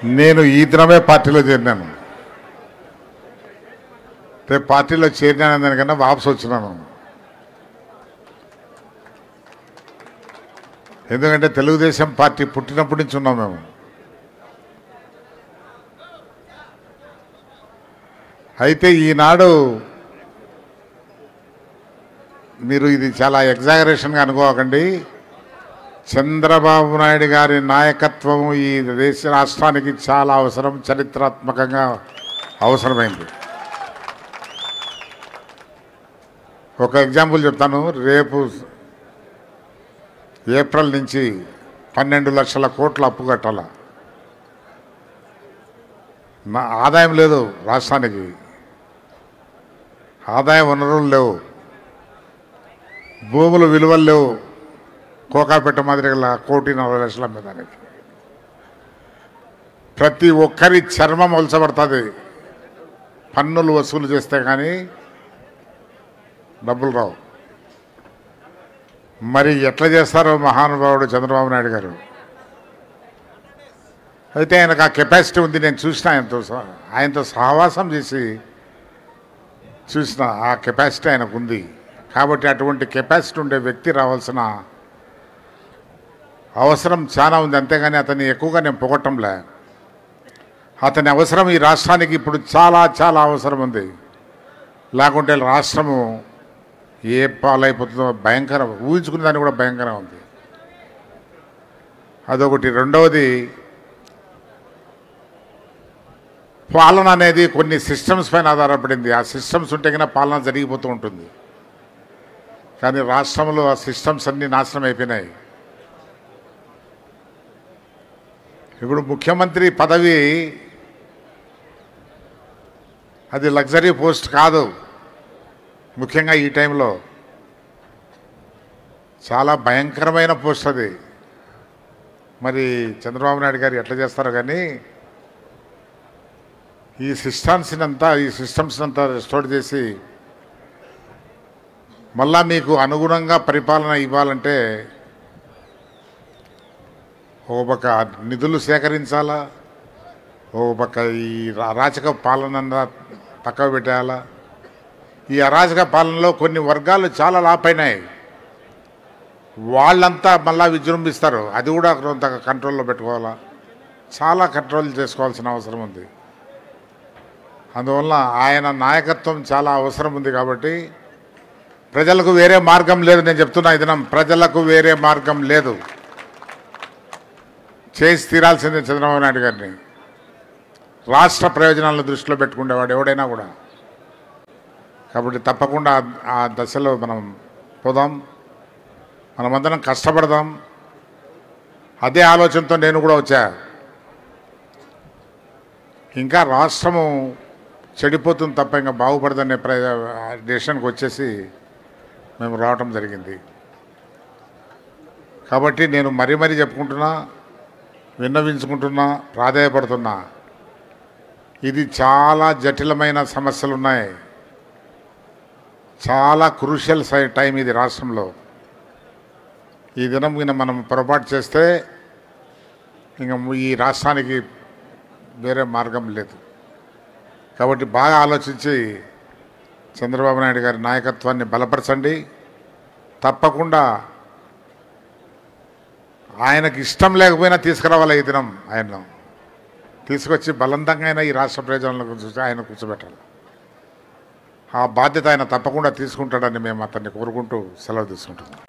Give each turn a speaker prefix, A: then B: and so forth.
A: నేను ఈ దినమే పార్టీలో చేరినాను రేపు పార్టీలో చేరినాను దానికన్నా వాపసు వచ్చినాను ఎందుకంటే తెలుగుదేశం పార్టీ పుట్టినప్పటి నుంచి ఉన్నాం మేము అయితే ఈనాడు మీరు ఇది చాలా ఎగ్జాగరేషన్గా అనుకోకండి చంద్రబాబు నాయుడు గారి నాయకత్వం ఈ దేశ రాష్ట్రానికి చాలా అవసరం చరిత్రాత్మకంగా అవసరమైంది ఒక ఎగ్జాంపుల్ చెప్తాను రేపు ఏప్రిల్ నుంచి పన్నెండు లక్షల కోట్ల అప్పు కట్టాల నా ఆదాయం లేదు రాష్ట్రానికి ఆదాయ వనరులు లేవు భూముల విలువలు లేవు కోకాపేట మాదిరిగా కోటి నలభై లక్షల అమ్మేదానికి ప్రతి ఒక్కరి చర్మం ఒలచబడుతుంది పన్నులు వసూలు చేస్తే కానీ డబ్బులు రావు మరి ఎట్లా చేస్తారో మహానుభావుడు చంద్రబాబు నాయుడు గారు అయితే ఆయనకు ఆ కెపాసిటీ ఉంది నేను చూసిన ఆయనతో సహ- ఆయనతో సహవాసం చేసి చూసిన ఆ కెపాసిటీ ఆయనకు ఉంది కాబట్టి అటువంటి కెపాసిటీ ఉండే వ్యక్తి రావాల్సిన అవసరం చాలా ఉంది అంతేగాని అతన్ని ఎక్కువగా నేను పొగట్టంలే అతని అవసరం ఈ రాష్ట్రానికి ఇప్పుడు చాలా చాలా అవసరం ఉంది లేకుంటే రాష్ట్రము ఏ పాలైపోతుందో భయంకరం ఊహించుకునే దాన్ని కూడా భయంకరంగా ఉంది అదొకటి రెండవది పాలన అనేది కొన్ని సిస్టమ్స్ పైన ఆధారపడింది ఆ సిస్టమ్స్ ఉంటే కన్నా పాలన జరిగిపోతూ ఉంటుంది కానీ రాష్ట్రంలో ఆ సిస్టమ్స్ అన్నీ నాశనం అయిపోయినాయి ఇప్పుడు ముఖ్యమంత్రి పదవి అది లగ్జరీ పోస్ట్ కాదు ముఖ్యంగా ఈ టైంలో చాలా భయంకరమైన పోస్ట్ అది మరి చంద్రబాబు నాయుడు గారు ఎట్లా చేస్తారో కానీ ఈ సిస్టమ్స్ని అంతా ఈ సిస్టమ్స్ని అంతా రెస్టోర్ చేసి మళ్ళా మీకు అనుగుణంగా పరిపాలన ఇవ్వాలంటే ఓ పక్క నిధులు సేకరించాలా ఓ పక్క ఈ అరాచక పాలన పక్కకు పెట్టేయాలా ఈ అరాచక పాలనలో కొన్ని వర్గాలు చాలా లాపైనాయి వాళ్ళంతా మళ్ళా విజృంభిస్తారు అది కూడా కొంత కంట్రోల్లో పెట్టుకోవాలా చాలా కంట్రోల్ చేసుకోవాల్సిన అవసరం ఉంది అందువల్ల ఆయన నాయకత్వం చాలా అవసరం ఉంది కాబట్టి ప్రజలకు వేరే మార్గం లేదు నేను చెప్తున్నా ఈ దినం ప్రజలకు వేరే మార్గం లేదు చేసి తీరాల్సిందే చంద్రబాబు నాయుడు గారిని రాష్ట్ర ప్రయోజనాలను దృష్టిలో పెట్టుకునేవాడు ఎవడైనా కూడా కాబట్టి తప్పకుండా ఆ- ఆ దశలో మనం పోదాం మనమందరం కష్టపడదాం అదే ఆలోచనతో నేను కూడా వచ్చా ఇంకా రాష్ట్రము చెడిపోతుంది తప్ప ఇంకా బాగుపడదనే ప్ర డెసిషన్కి వచ్చేసి మేము రావటం జరిగింది కాబట్టి నేను మరీ మరీ చెప్పుకుంటున్నా విన్నవించుకుంటున్నా ప్రాధాయపడుతున్నా ఇది చాలా జటిలమైన సమస్యలు ఉన్నాయి చాలా క్రూషియల్ సై టైం ఇది రాష్ట్రంలో ఈ దినం కింద మనం పొరపాటు చేస్తే ఇంకా ఈ రాష్ట్రానికి వేరే మార్గం లేదు కాబట్టి బాగా ఆలోచించి చంద్రబాబు నాయుడు గారి నాయకత్వాన్ని బలపరచండి తప్పకుండా ఆయనకి ఇష్టం లేకపోయినా తీసుకురావాలి ఈ దినం ఆయన తీసుకొచ్చి బలవంతంగా అయినా ఈ రాష్ట్ర ప్రయోజనాలకు చూసి ఆయన కూర్చోబెట్టాలి ఆ బాధ్యత ఆయన తప్పకుండా తీసుకుంటాడని మేము అతన్ని కోరుకుంటూ సెలవు తీసుకుంటున్నాం